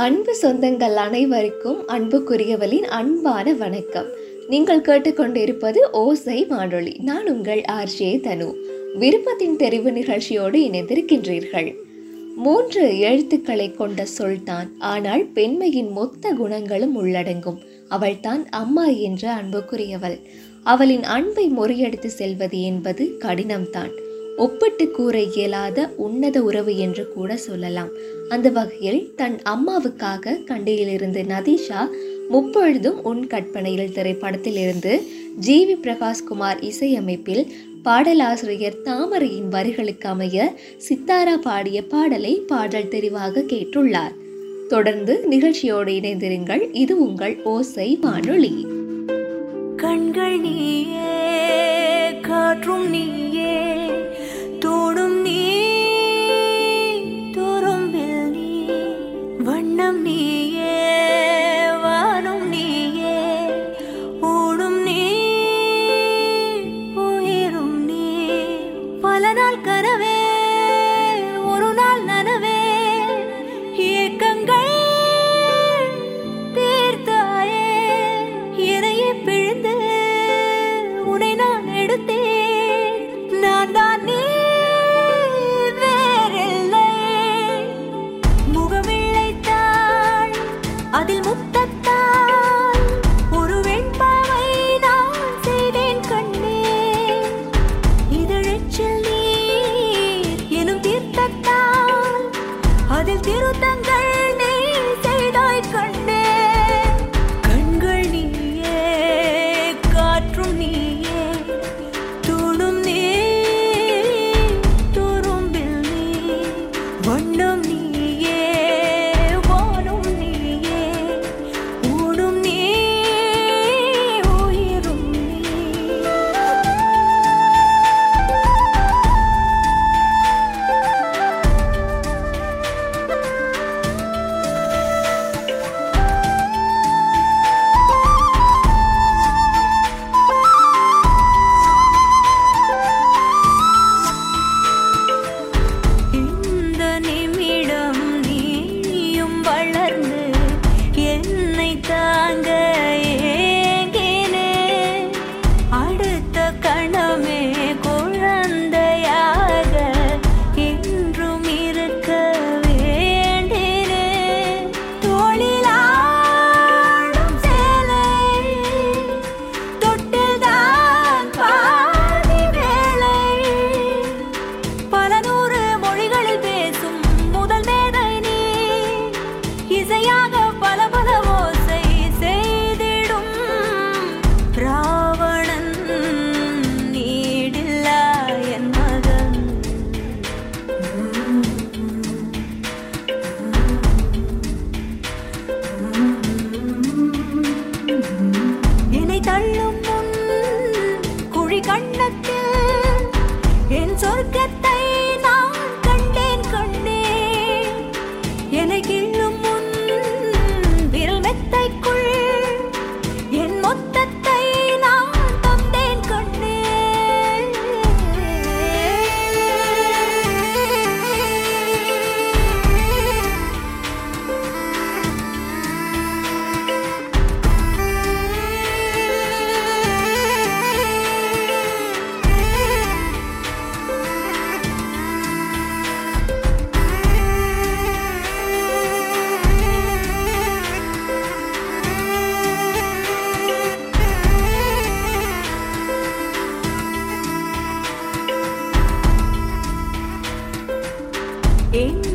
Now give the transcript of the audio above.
அன்பு சொந்தங்கள் அனைவருக்கும் அன்புக்குரியவளின் அன்பான வணக்கம் நீங்கள் கேட்டுக்கொண்டிருப்பது ஓசை வானொலி நான் உங்கள் ஆர்ஜே தனு விருப்பத்தின் தெரிவு நிகழ்ச்சியோடு இணைந்திருக்கின்றீர்கள் மூன்று எழுத்துக்களை கொண்ட சொல்தான் ஆனால் பெண்மையின் மொத்த குணங்களும் உள்ளடங்கும் அவள்தான் அம்மா என்ற அன்புக்குரியவள் அவளின் அன்பை முறியடித்து செல்வது என்பது கடினம்தான் ஒப்பிட்டு கூற இயலாத உன்னத உறவு என்று கூட சொல்லலாம் அந்த வகையில் தன் அம்மாவுக்காக கண்டியிலிருந்து நதீஷா முப்பொழுதும் உன் கற்பனையில் திரைப்படத்தில் இருந்து ஜி வி பிரகாஷ்குமார் இசையமைப்பில் பாடலாசிரியர் தாமரையின் வரிகளுக்கு அமைய சித்தாரா பாடிய பாடலை பாடல் தெரிவாக கேட்டுள்ளார் தொடர்ந்து நிகழ்ச்சியோடு இணைந்திருங்கள் இது உங்கள் ஓசை வானொலி கண்கள் நீயே காற்றும் நீயே தோடும் நீ துரும்பில் நீ வண்ணம் நீயே வானும் நீயே ஓடும் நீ உயிரும் நீ பல நாள் கனவே ஒரு நாள் நனவே ஏக்கங்கள் தீர்த்தாயே இறையை பிழிந்து உன்னை நான் எடுத்தேன் நான் தான் நீ வேறில்லை முகமிழைத்தாள் அதில் முத்தத்தால் ஒரு வெண்பாவை நான் செய்தேன் கண்ணே இதழச்சில் நீர் எனும் தீர்த்தத்தால் அதில் திருத்தங்கள் நீ செய்தாய் கண்ணே கண்கள் நீயே காற்றும் நீயே தூணும் நீ துரும்பில் நீ வண்ணம் நீயே வானும் நீயே ஊடும் நீ உயிரும் நீ இந்த நிமிடம் நீயும் வளர்ந்து என்னை தாங்க ஏங்கினே அடுத்த கணமே குழந்தையாக என்றும் இருக்க வேண்டினே தோளிலாடும் சேலை தொட்டில்தான் பாதி வேலை பல நூறு மொழிகளில் பேசும் முதல் மேதை நீ இசையாக பல பல ஓசை செய்திடும் ராவணன் நீடில்லா என் மகன் என்னை தள்ளும் முன் குழி கண்ணத்தில் என் சொர்க்கத்தை நான் கண்டேன் கண்டேன் என்னை கிள்ளும் முன் விரல் மெத்தைக்குள் என் மொத்தத்தை நான் தந்தேன் கண்டேன் என்